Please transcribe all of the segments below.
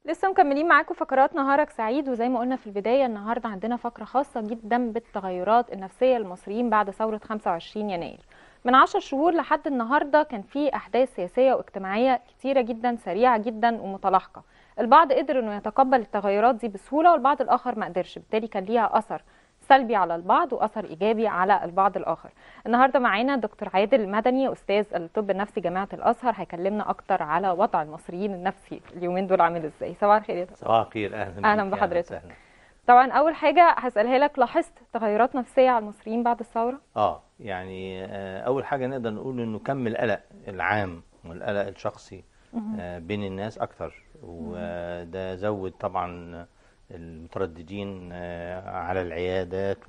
لسه مكملين معاكم فقرات نهارك سعيد وزي ما قلنا في البداية النهاردة عندنا فقرة خاصة جدا بالتغيرات النفسية للمصريين بعد ثورة 25 يناير من عشر شهور لحد النهاردة كان في أحداث سياسية واجتماعية كتيرة جدا سريعة جدا ومتلاحقة البعض قدر انه يتقبل التغيرات دي بسهولة والبعض الآخر ما قدرش بالتالي كان ليها أثر سلبي على البعض واثر ايجابي على البعض الاخر النهارده معانا دكتور عادل مدني استاذ الطب النفسي جامعه الازهر هيكلمنا اكتر على وضع المصريين النفسي اليومين دول عامل ازاي صباح الخير يا دكتور صباح الخير اهلا أهلاً بيك، بحضرتك. وسهلاً. طبعا اول حاجه هسالها لك لاحظت تغيرات نفسيه على المصريين بعد الثوره اه يعني آه، اول حاجه نقدر نقول انه كم القلق العام والقلق الشخصي آه، بين الناس اكتر وده زود طبعا المترددين آه، على العيادات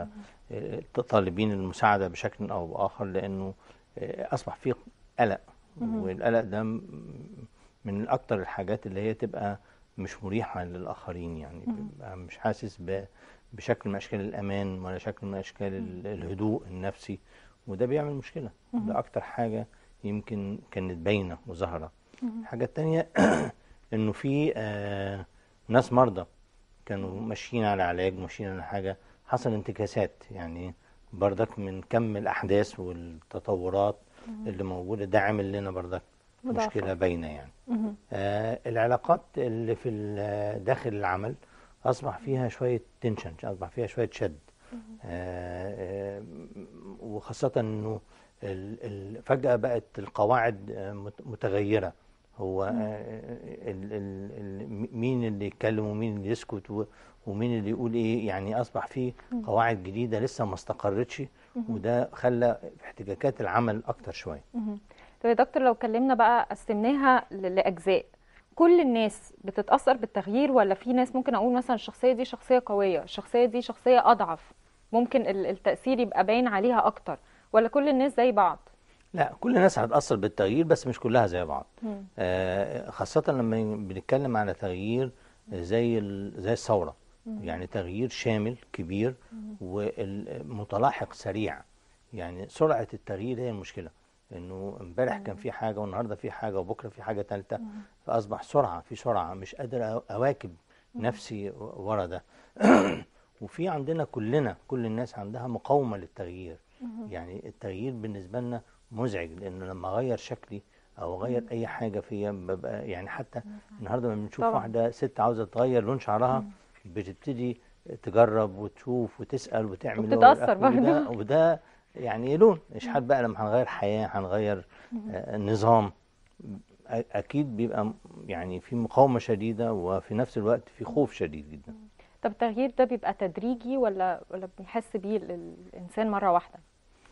وطالبين المساعده بشكل او باخر لانه آه، اصبح في قلق والقلق ده م- من اكتر الحاجات اللي هي تبقى مش مريحه للاخرين يعني بيبقى مش حاسس ب بشكل من اشكال الامان ولا شكل من اشكال ال- الهدوء النفسي وده بيعمل مشكله ده اكتر حاجه يمكن كانت باينه وظاهره الحاجه التانية انه في آه ناس مرضى كانوا ماشيين على علاج ماشيين على حاجه حصل انتكاسات يعني بردك من كم الاحداث والتطورات اللي موجوده ده عامل لنا بردك مضاعفة. مشكله باينه يعني آه العلاقات اللي في ال- داخل العمل اصبح فيها شويه تنشن اصبح فيها شويه شد آه آه وخاصه انه ال- ال- فجاه بقت القواعد آه، مت- متغيره هو آه، ال- ال- ال- مين اللي يتكلم ومين اللي يسكت و- ومين اللي يقول ايه يعني اصبح في قواعد جديده لسه ما استقرتش وده خلى احتكاكات العمل اكتر شويه طب يا دكتور لو اتكلمنا بقى قسمناها ل- لاجزاء كل الناس بتتاثر بالتغيير ولا في ناس ممكن اقول مثلا الشخصيه دي شخصيه قويه الشخصيه دي شخصيه اضعف ممكن ال- التاثير يبقى باين عليها اكتر ولا كل الناس زي بعض لا كل الناس هتأثر بالتغيير بس مش كلها زي بعض آه خاصة لما بنتكلم على تغيير زي ال- زي الثورة يعني تغيير شامل كبير والمتلاحق سريع يعني سرعة التغيير هي المشكلة انه امبارح كان في حاجة والنهاردة في حاجة وبكرة في حاجة ثالثة فأصبح سرعة في سرعة مش قادر أ- أواكب نفسي ورا ده وفي عندنا كلنا كل الناس عندها مقاومة للتغيير يعني التغيير بالنسبة لنا مزعج لأنه لما أغير شكلي أو أغير أي حاجة فيا ببقى يعني حتى النهاردة لما بنشوف طبعاً. واحدة ست عاوزة تغير لون شعرها بتبتدي تجرب وتشوف وتسأل وتعمل وبتتأثر وده, برضه. وده يعني لون مش حال بقى لما هنغير حياة هنغير آه، نظام أ- أكيد بيبقى م- يعني في مقاومة شديدة وفي نفس الوقت في خوف شديد جدا طب التغيير ده بيبقى تدريجي ولا ولا بيحس بيه ال- الانسان مره واحده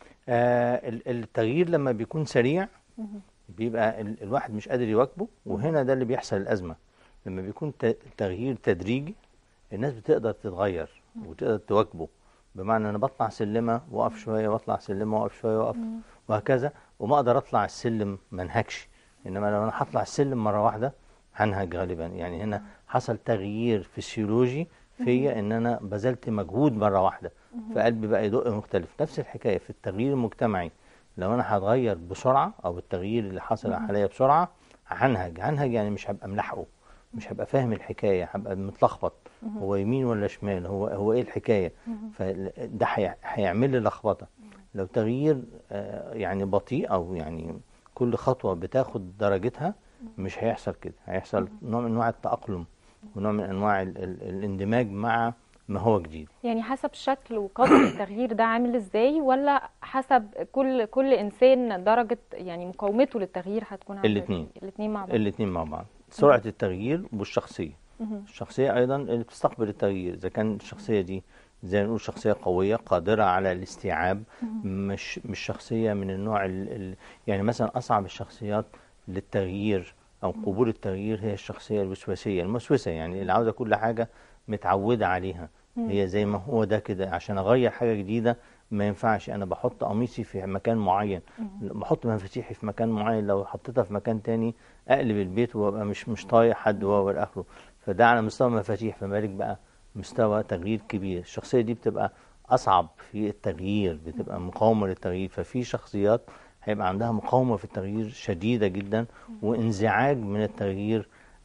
آه ال- التغيير لما بيكون سريع بيبقى ال- الواحد مش قادر يواكبه وهنا ده اللي بيحصل الأزمة لما بيكون ت- تغيير تدريجي الناس بتقدر تتغير وتقدر تواكبه بمعنى انا بطلع سلمه واقف شويه واطلع سلمه واقف شويه واقف وهكذا وما اقدر اطلع السلم ما انهكش انما لو انا هطلع السلم مره واحده هنهج غالبا يعني هنا حصل تغيير فسيولوجي فيا ان انا بذلت مجهود مره واحده فقلبي بقى يدق مختلف نفس الحكايه في التغيير المجتمعي لو انا هتغير بسرعه او التغيير اللي حصل حواليا بسرعه هنهج هنهج يعني مش هبقى ملاحقه مش هبقى فاهم الحكايه هبقى متلخبط هو يمين ولا شمال هو هو ايه الحكايه فده هي- هيعمل لي لخبطه لو تغيير آه، يعني بطيء او يعني كل خطوه بتاخد درجتها مش هيحصل كده هيحصل نوع من انواع التاقلم ونوع من انواع ال ال الاندماج مع ما هو جديد يعني حسب شكل وقدر التغيير ده عامل ازاي ولا حسب كل كل انسان درجه يعني مقاومته للتغيير هتكون عامله الاتنين. الاثنين مع بعض الاثنين مع بعض سرعه التغيير والشخصيه الشخصيه ايضا اللي بتستقبل التغيير اذا كان الشخصيه دي زي ما نقول شخصيه قويه قادره على الاستيعاب مش مش شخصيه من النوع ال ال يعني مثلا اصعب الشخصيات للتغيير او قبول التغيير هي الشخصيه الوسواسيه الموسوسه يعني اللي عاوزه كل حاجه متعوده عليها هي زي ما هو ده كده عشان اغير حاجه جديده ما ينفعش انا بحط قميصي في مكان معين بحط مفاتيحي في مكان معين لو حطيتها في مكان تاني اقلب البيت وابقى مش مش طايق حد وهو الى اخره فده على مستوى مفاتيح فما بالك بقى مستوى تغيير كبير الشخصيه دي بتبقى اصعب في التغيير بتبقى مقاومه للتغيير ففي شخصيات هيبقى عندها مقاومه في التغيير شديده جدا وانزعاج من التغيير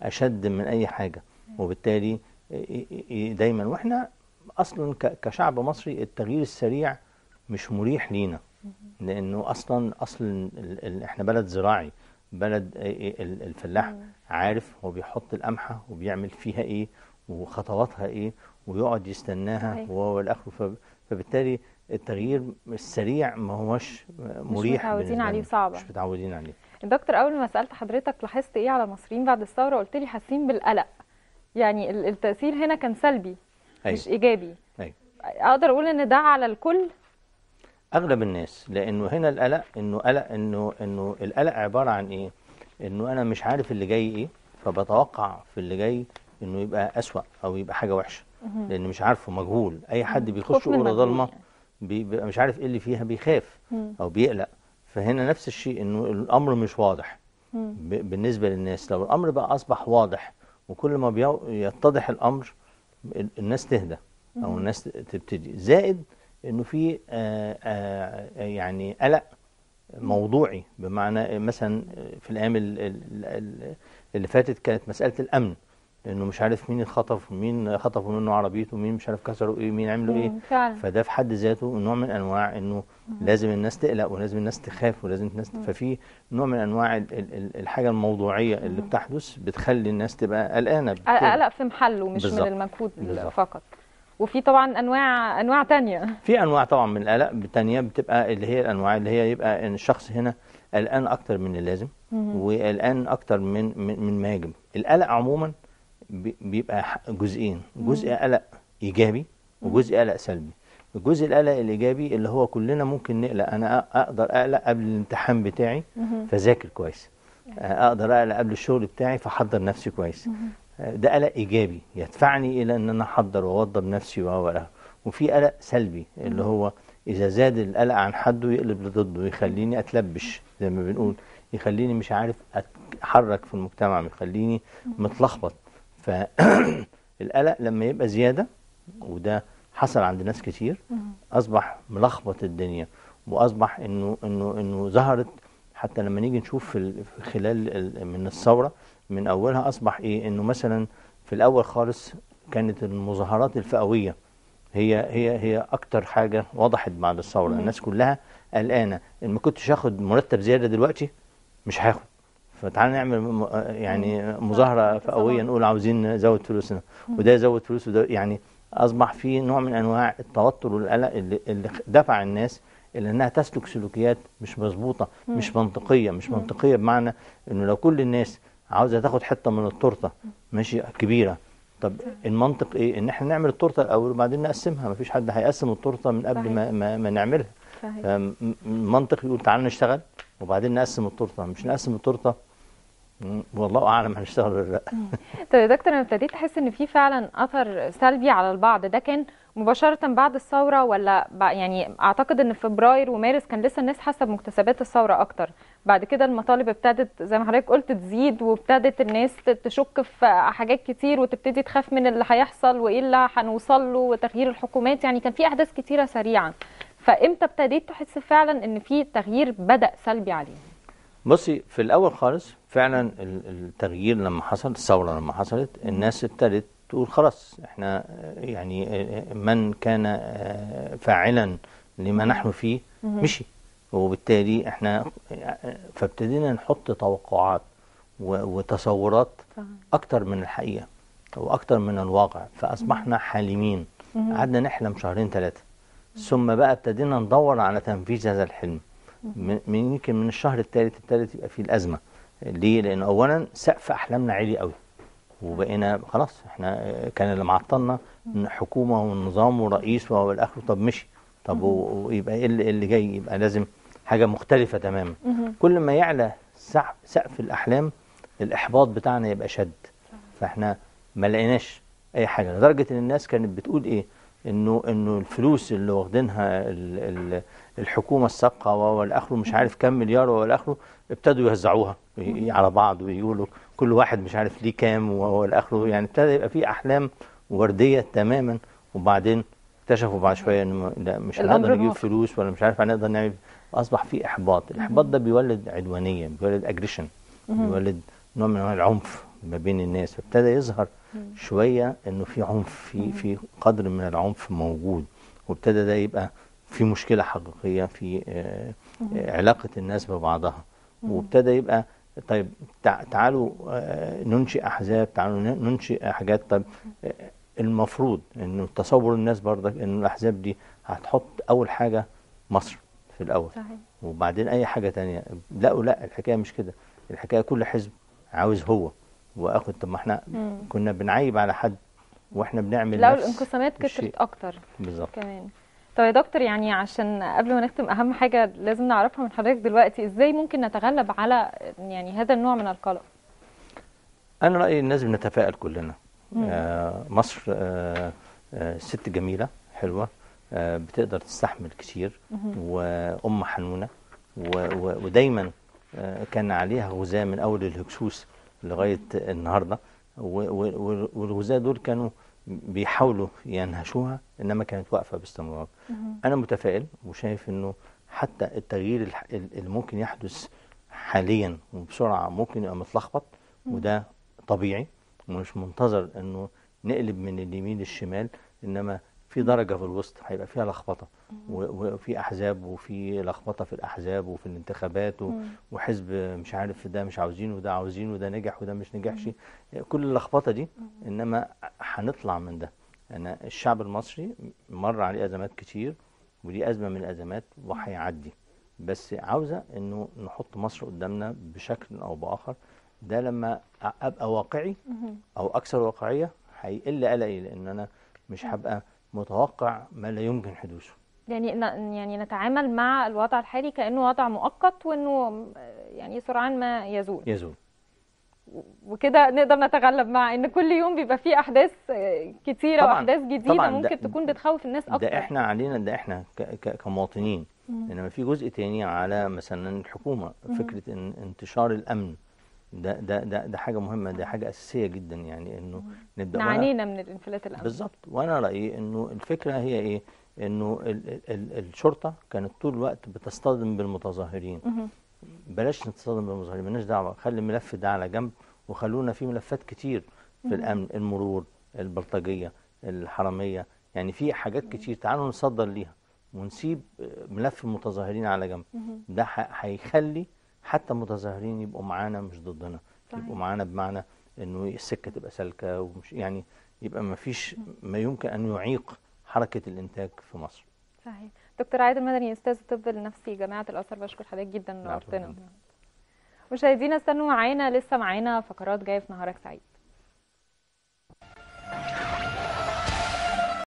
اشد من اي حاجه وبالتالي ي- ي- دايما واحنا اصلا ك- كشعب مصري التغيير السريع مش مريح لينا لانه اصلا اصل ال- ال- احنا بلد زراعي بلد ال- الفلاح عارف هو بيحط القمحه وبيعمل فيها ايه وخطواتها ايه ويقعد يستناها صحيح. وهو الاخر فب- فبالتالي التغيير السريع ما هوش مريح متعودين بالنسبة عليه لنا. وصعبة. مش متعودين عليه دكتور اول ما سالت حضرتك لاحظت ايه على المصريين بعد الثوره قلت لي حاسين بالقلق يعني ال- التاثير هنا كان سلبي أيوة. مش ايجابي أيوة. اقدر اقول ان ده على الكل اغلب الناس لانه هنا القلق انه قلق انه انه القلق عباره عن ايه انه انا مش عارف اللي جاي ايه فبتوقع في اللي جاي انه يبقى اسوأ او يبقى حاجه وحشه لان مش عارفه مجهول اي حد خوف بيخش من اوضه المجهول ضلمه يعني. بي- بيبقى مش عارف ايه اللي فيها بيخاف مم. او بيقلق فهنا نفس الشيء انه الامر مش واضح مم. ب- بالنسبه للناس لو الامر بقى اصبح واضح وكل ما بيو- يتضح الامر ال- الناس تهدى او الناس تبتدي زائد انه في آه، آه، يعني قلق موضوعي بمعنى مثلا في الايام ال- ال- ال- اللي فاتت كانت مساله الامن انه مش عارف مين اتخطف ومين خطفوا منه عربيته ومين مش عارف كسروا ايه ومين عملوا ايه مم، فعلا فده في حد ذاته نوع من انواع انه لازم الناس تقلق ولازم الناس تخاف ولازم الناس ففي نوع من انواع ال- ال- ال- الحاجه الموضوعيه اللي بتحدث بتخلي الناس تبقى قلقانه بت- قلق في محله مش بالظبط. من المجهود بالظبط. فقط وفي طبعا انواع انواع تانية في انواع طبعا من القلق التانية بتبقى اللي هي الانواع اللي هي يبقى ان الشخص هنا قلقان اكتر من اللازم وقلقان اكتر من من, من ما يجب القلق عموما بي- بيبقى ح- جزئين جزء قلق ايجابي وجزء قلق سلبي الجزء القلق الايجابي اللي هو كلنا ممكن نقلق انا أ- اقدر اقلق قبل الامتحان بتاعي فذاكر كويس اقدر اقلق قبل الشغل بتاعي فاحضر نفسي كويس ده قلق ايجابي يدفعني الى ان انا احضر واوضب نفسي و و- وفي قلق سلبي اللي هو اذا زاد القلق عن حده يقلب لضده يخليني اتلبش زي ما بنقول يخليني مش عارف اتحرك في المجتمع يخليني متلخبط فالقلق لما يبقى زياده وده حصل عند ناس كتير اصبح ملخبط الدنيا واصبح انه انه انه ظهرت حتى لما نيجي نشوف في ال- في خلال ال- من الثوره من اولها اصبح ايه انه مثلا في الاول خالص كانت المظاهرات الفئويه هي هي هي اكتر حاجه وضحت بعد الثوره الناس كلها قلقانه ان ما كنتش هاخد مرتب زياده دلوقتي مش هاخد فتعالى نعمل م- يعني مظاهره فئويه نقول عاوزين نزود فلوسنا وده يزود فلوس وده يعني اصبح في نوع من انواع التوتر والقلق اللي, اللي دفع الناس الى انها تسلك سلوكيات مش مظبوطه مش منطقيه مش منطقيه بمعنى انه لو كل الناس عاوزه تاخد حته من التورته ماشي كبيره طب المنطق ايه ان احنا نعمل التورته الاول وبعدين نقسمها مفيش حد هيقسم التورته من قبل ما, ما, ما نعملها صحيح فالمنطق يقول تعالى نشتغل وبعدين نقسم التورته مش نقسم التورته مم، والله اعلم هنشتغل ولا لا طيب يا دكتور انا ابتديت احس ان في فعلا اثر سلبي على البعض ده كان مباشره بعد الثوره ولا بع- يعني اعتقد ان في فبراير ومارس كان لسه الناس حاسه بمكتسبات الثوره اكتر بعد كده المطالب ابتدت زي ما حضرتك قلت تزيد وابتدت الناس ت- تشك في حاجات كتير وتبتدي تخاف من اللي هيحصل وايه اللي هنوصل له وتغيير الحكومات يعني كان في احداث كتيره سريعا فامتى ابتديت تحس فعلا ان في تغيير بدا سلبي عليهم بصي في الاول خالص فعلا ال- التغيير لما حصل الثوره لما حصلت الناس ابتدت تقول خلاص احنا آه، يعني آه، من كان آه، فاعلا لما نحن فيه مشي وبالتالي احنا آه، فابتدينا نحط توقعات و- وتصورات صحيح. اكتر من الحقيقه واكتر من الواقع فاصبحنا حالمين قعدنا نحلم شهرين ثلاثه ثم بقى ابتدينا ندور على تنفيذ هذا الحلم من من- يمكن من الشهر الثالث ابتدت يبقى فيه الازمه ليه؟ لان اولا سقف احلامنا عالي قوي وبقينا خلاص احنا آه، كان اللي معطلنا إن حكومه ونظام ورئيس والاخر طب مشي طب و- ويبقى ايه اللي, اللي جاي يبقى لازم حاجه مختلفه تماما كل ما يعلى سقف سقف الاحلام الاحباط بتاعنا يبقى شد فاحنا ما لقيناش اي حاجه لدرجه ان الناس كانت بتقول ايه انه انه الفلوس اللي واخدينها ال- ال- الحكومه السابقه والاخره مش عارف كام مليار والاخره ابتدوا يوزعوها ي- على بعض ويقولوا كل واحد مش عارف ليه كام والاخره يعني ابتدى يبقى في احلام ورديه تماما وبعدين اكتشفوا بعد شويه ان ما- لا مش الأمر هنقدر نجيب الواقع. فلوس ولا مش عارف هنقدر نعمل اصبح في احباط الاحباط ده بيولد عدوانيه بيولد اجريشن بيولد نوع من انواع العنف ما بين الناس فابتدى يظهر مم. شويه انه في عنف في في قدر من العنف موجود وابتدى ده يبقى في مشكله حقيقيه في آه، آه، علاقه الناس ببعضها وابتدى يبقى طيب تع- تعالوا آه، ننشئ احزاب تعالوا ن- ننشئ حاجات طيب آه، المفروض انه تصور الناس برضك ان الاحزاب دي هتحط اول حاجه مصر في الاول صحيح وبعدين اي حاجه تانية لقوا لا الحكايه مش كده الحكايه كل حزب عاوز هو واخد طب ما احنا مم. كنا بنعيب على حد واحنا بنعمل لا نفس الانقسامات الشيء. كترت اكتر بالظبط كمان طب يا دكتور يعني عشان قبل ما نختم اهم حاجه لازم نعرفها من حضرتك دلوقتي ازاي ممكن نتغلب على يعني هذا النوع من القلق انا رايي الناس بنتفائل كلنا مم. آه مصر آه آه ست جميله حلوه آه بتقدر تستحمل كتير مهم. وام حنونه و و ودايما آه كان عليها غزاة من اول الهكسوس لغايه النهارده و- و- و- والغزاة دول كانوا بيحاولوا ينهشوها انما كانت واقفه باستمرار مهم. انا متفائل وشايف انه حتى التغيير الح- اللي ممكن يحدث حاليا وبسرعه ممكن يبقى متلخبط وده طبيعي ومش منتظر انه نقلب من اليمين للشمال انما في درجه في الوسط هيبقى فيها لخبطه و- وفي احزاب وفي لخبطه في الاحزاب وفي الانتخابات و- مم. وحزب مش عارف ده مش عاوزينه وده عاوزينه وده نجح وده مش نجحش كل اللخبطه دي انما هنطلع من ده انا الشعب المصري مر عليه ازمات كتير ودي ازمه من الازمات وهيعدي بس عاوزه انه نحط مصر قدامنا بشكل او باخر ده لما ابقى واقعي مهم. او اكثر واقعيه هيقل قلقي لان انا مش هبقى متوقع ما لا يمكن حدوثه يعني ن- يعني نتعامل مع الوضع الحالي كانه وضع مؤقت وانه يعني سرعان ما يزول يزول وكده نقدر نتغلب مع ان كل يوم بيبقى فيه احداث آه، كتيره طبعاً، واحداث جديده طبعاً ده- ممكن تكون بتخوف الناس اكتر ده احنا علينا ده احنا ك- ك- كمواطنين مم. انما في جزء تاني على مثلا الحكومه مم. فكره ان انتشار الامن ده ده ده ده حاجه مهمه ده حاجه اساسيه جدا يعني انه نبدا وأنا- نعانينا من الانفلات الامني بالظبط وانا رايي انه الفكره هي ايه انه ال ال ال الشرطه كانت طول الوقت بتصطدم بالمتظاهرين مهم. بلاش نتصادم بالمظاهرين مالناش دعوه خلي الملف ده على جنب وخلونا في ملفات كتير في الامن المرور البلطجيه الحراميه يعني في حاجات كتير تعالوا نصدر ليها ونسيب آه، ملف المتظاهرين على جنب مهم. ده ح- هيخلي حتى المتظاهرين يبقوا معانا مش ضدنا صحيح. يبقوا معانا بمعنى انه السكه تبقى سالكه ومش يعني يبقى ما فيش ما يمكن ان يعيق حركه الانتاج في مصر صحيح دكتور عادل مدني استاذ الطب النفسي جامعه الازهر بشكر حضرتك جدا العفو نورتنا يا فندم. مشاهدينا استنوا معانا لسه معانا فقرات جايه في نهارك سعيد